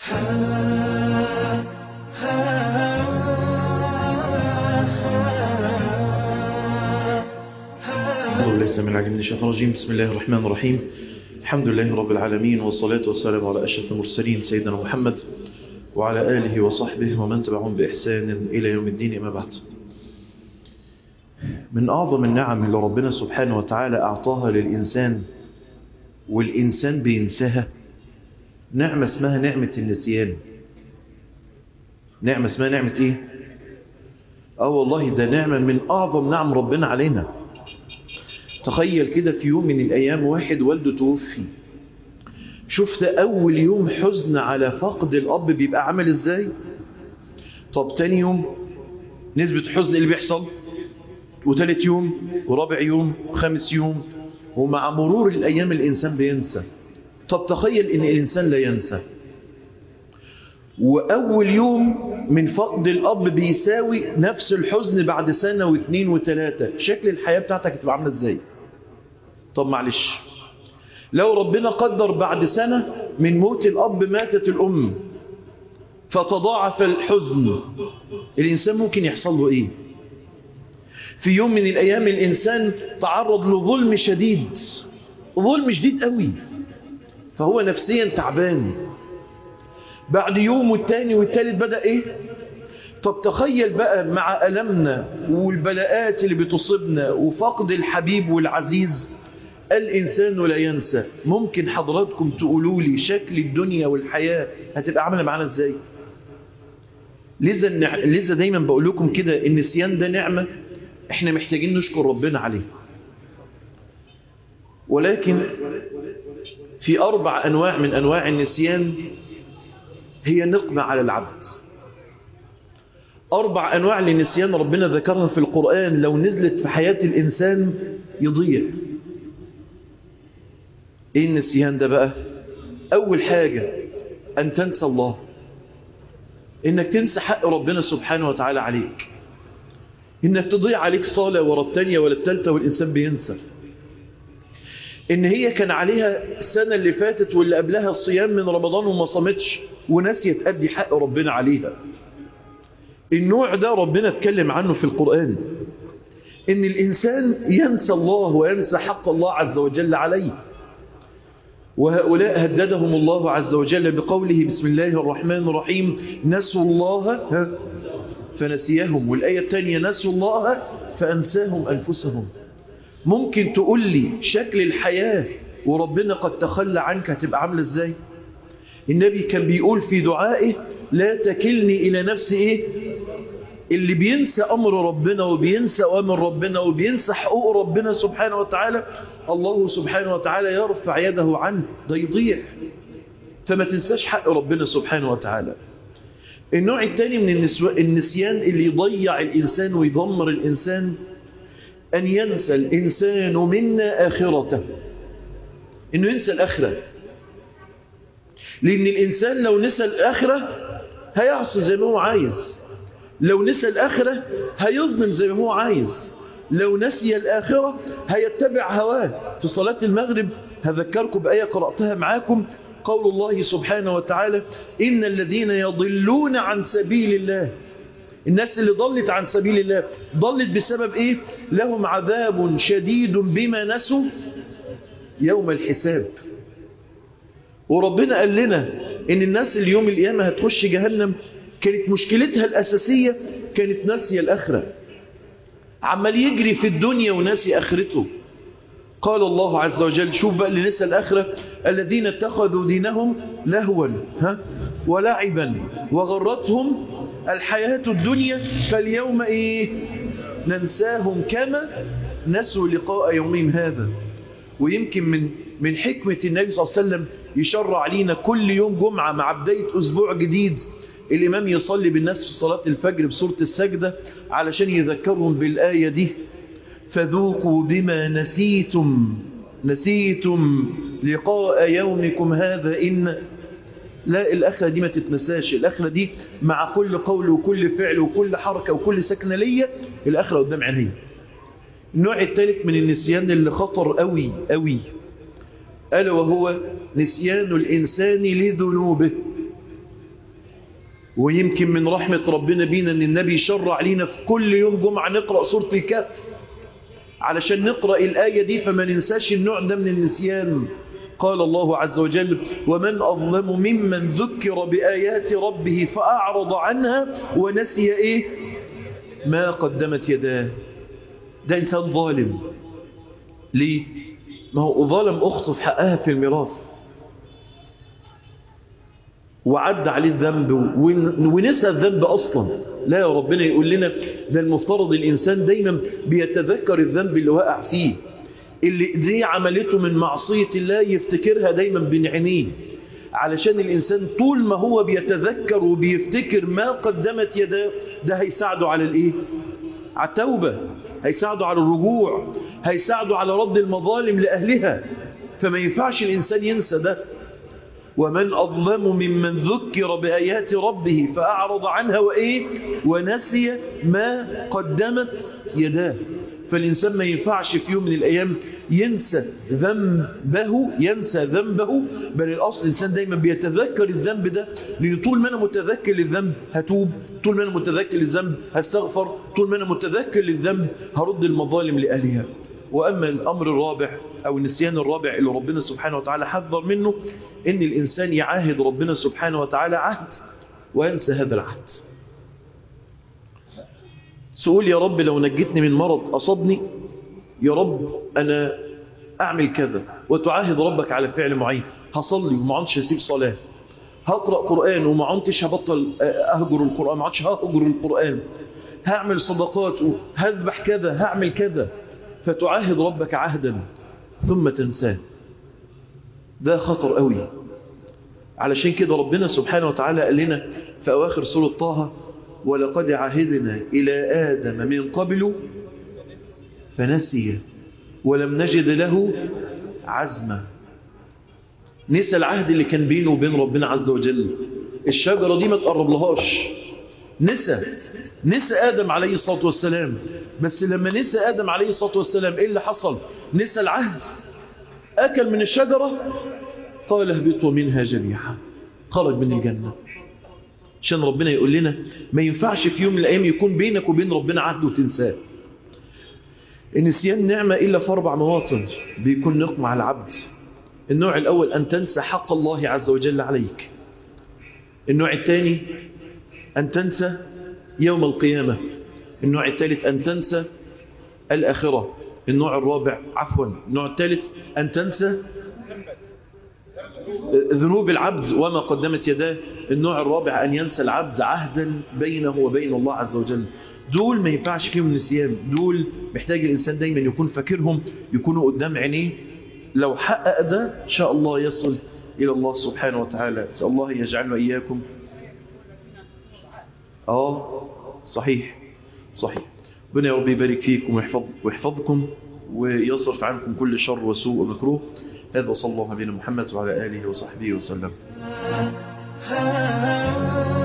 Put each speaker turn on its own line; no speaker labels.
أعوذ ليس من العلم من الشيطان الرجيم بسم الله الرحمن الرحيم الحمد لله رب العالمين والصلاة والسلام على أشرف المرسلين سيدنا محمد وعلى آله وصحبه ومن تبعهم بإحسان إلى يوم الدين أما بعد من أعظم النعم اللي ربنا سبحانه وتعالى أعطاها للإنسان والإنسان بينساها نعمة اسمها نعمة النسيان نعمة اسمها نعمة إيه؟ آه والله ده نعمة من أعظم نعم ربنا علينا تخيل كده في يوم من الأيام واحد والده توفي شفت أول يوم حزن على فقد الأب بيبقى عمل إزاي طب تاني يوم نسبة حزن اللي بيحصل وتالت يوم ورابع يوم وخامس يوم ومع مرور الأيام الإنسان بينسى طب تخيل إن الإنسان لا ينسى وأول يوم من فقد الأب بيساوي نفس الحزن بعد سنة واثنين وثلاثة شكل الحياة بتاعتك هتبقى عاملة إزاي طب معلش لو ربنا قدر بعد سنة من موت الأب ماتت الأم فتضاعف الحزن الإنسان ممكن يحصل له إيه في يوم من الأيام الإنسان تعرض لظلم شديد ظلم شديد قوي فهو نفسيا تعبان بعد يوم والتاني والتالت بدأ إيه طب تخيل بقى مع ألمنا والبلاءات اللي بتصيبنا وفقد الحبيب والعزيز الإنسان لا ينسى ممكن حضراتكم تقولوا لي شكل الدنيا والحياة هتبقى عاملة معانا إزاي لذا لذا دايما بقول لكم كده النسيان ده نعمة احنا محتاجين نشكر ربنا عليه ولكن في أربع أنواع من أنواع النسيان هي نقمة على العبد أربع أنواع للنسيان ربنا ذكرها في القرآن لو نزلت في حياة الإنسان يضيع إيه النسيان ده بقى أول حاجة أن تنسى الله إنك تنسى حق ربنا سبحانه وتعالى عليك إنك تضيع عليك صلاة ورا التانية ولا التالتة والإنسان بينسى إن هي كان عليها السنة اللي فاتت واللي قبلها الصيام من رمضان وما صمتش ونسيت تأدي حق ربنا عليها النوع ده ربنا اتكلم عنه في القرآن إن الإنسان ينسى الله وينسى حق الله عز وجل عليه وهؤلاء هددهم الله عز وجل بقوله بسم الله الرحمن الرحيم نسوا الله فنسيهم والآية الثانية نسوا الله فأنساهم أنفسهم ممكن تقول لي شكل الحياة وربنا قد تخلى عنك هتبقى عاملة ازاي النبي كان بيقول في دعائه لا تكلني إلى نفسي إيه اللي بينسى أمر ربنا وبينسى أمر ربنا وبينسى حقوق ربنا سبحانه وتعالى الله سبحانه وتعالى يرفع يده عنه ده يضيع فما تنساش حق ربنا سبحانه وتعالى النوع الثاني من النسيان اللي يضيع الإنسان ويدمر الإنسان أن ينسى الإنسان منا آخرته إنه ينسى الآخرة لأن الإنسان لو نسى الآخرة هيعصي زي ما هو عايز لو نسى الآخرة هيظلم زي ما هو عايز لو نسي الآخرة هيتبع هواه في صلاة المغرب هذكركم بآية قرأتها معاكم قول الله سبحانه وتعالى إن الذين يضلون عن سبيل الله الناس اللي ضلت عن سبيل الله ضلت بسبب إيه لهم عذاب شديد بما نسوا يوم الحساب وربنا قال لنا إن الناس اللي يوم القيامة هتخش جهنم كانت مشكلتها الأساسية كانت ناسية الآخرة عمال يجري في الدنيا وناسي آخرته قال الله عز وجل شوف بقى اللي نسى الآخرة الذين اتخذوا دينهم لهوا ها ولعبا وغرتهم الحياة الدنيا فاليوم إيه ننساهم كما نسوا لقاء يومهم هذا ويمكن من من حكمة النبي صلى الله عليه وسلم يشرع لينا كل يوم جمعة مع بداية أسبوع جديد الإمام يصلي بالناس في صلاة الفجر بسورة السجدة علشان يذكرهم بالآية دي فذوقوا بما نسيتم نسيتم لقاء يومكم هذا إن لا الآخرة دي ما تتنساش الآخرة دي مع كل قول وكل فعل وكل حركة وكل سكنة ليا الآخرة قدام عيني النوع الثالث من النسيان اللي خطر قوي قوي ألا وهو نسيان الإنسان لذنوبه ويمكن من رحمة ربنا بينا ان النبي شرع لينا في كل يوم جمعة نقرأ سورة الكهف علشان نقرأ الآية دي فما ننساش النوع ده من النسيان قال الله عز وجل ومن أظلم ممن ذكر بآيات ربه فأعرض عنها ونسي إيه ما قدمت يداه ده إنسان ظالم ليه ما هو ظلم أخته في حقها في الميراث وعد عليه الذنب ونسى الذنب أصلا لا يا ربنا يقول لنا ده المفترض الإنسان دايما بيتذكر الذنب اللي وقع فيه اللي دي عملته من معصية الله يفتكرها دايما بين عينيه علشان الإنسان طول ما هو بيتذكر وبيفتكر ما قدمت يداه ده هيساعده على الإيه؟ على التوبة هيساعده على الرجوع هيساعده على رد المظالم لأهلها فما ينفعش الإنسان ينسى ده ومن أظلم ممن ذكر بآيات ربه فأعرض عنها وإيه ونسي ما قدمت يداه فالإنسان ما ينفعش في يوم من الأيام ينسى ذنبه ينسى ذنبه بل الأصل الإنسان دايما بيتذكر الذنب ده لأن طول ما أنا متذكر للذنب هتوب طول ما أنا متذكر للذنب هستغفر طول ما أنا متذكر للذنب هرد المظالم لأهلها وأما الأمر الرابع أو النسيان الرابع اللي ربنا سبحانه وتعالى حذر منه إن الإنسان يعاهد ربنا سبحانه وتعالى عهد وينسى هذا العهد سؤول يا رب لو نجتني من مرض أصابني يا رب أنا أعمل كذا وتعاهد ربك على فعل معين هصلي وما عدتش هسيب صلاة هقرأ قرآن وما عدتش هبطل أهجر القرآن ما عدتش ههجر القرآن هعمل صدقات هذبح كذا هعمل كذا فتعاهد ربك عهدا ثم تنساه ده خطر قوي علشان كده ربنا سبحانه وتعالى قال لنا في أواخر سورة طه ولقد عهدنا إلى آدم من قبل فنسي ولم نجد له عزما نسى العهد اللي كان بينه وبين ربنا عز وجل الشجرة دي ما تقرب لهاش نسى نسى آدم عليه الصلاة والسلام بس لما نسى آدم عليه الصلاة والسلام إيه اللي حصل نسى العهد أكل من الشجرة قال اهبطوا منها جميعا خرج من الجنة عشان ربنا يقول لنا ما ينفعش في يوم من الأيام يكون بينك وبين ربنا عهد وتنساه النسيان نعمة إلا في أربع مواطن بيكون نقمة على العبد النوع الأول أن تنسى حق الله عز وجل عليك النوع الثاني أن تنسى يوم القيامة النوع الثالث أن تنسى الآخرة النوع الرابع عفوا النوع الثالث أن تنسى ذنوب العبد وما قدمت يداه النوع الرابع أن ينسى العبد عهدا بينه وبين الله عز وجل دول ما ينفعش فيهم نسيان دول محتاج الإنسان دايما يكون فاكرهم يكونوا قدام عينيه لو حقق ده إن شاء الله يصل إلى الله سبحانه وتعالى أسأل الله يجعلنا إياكم آه صحيح صحيح ربنا يا رب يبارك فيكم ويحفظ ويحفظكم ويصرف عنكم كل شر وسوء ومكروه هذا صلى الله عليه محمد وعلى آله وصحبه وسلم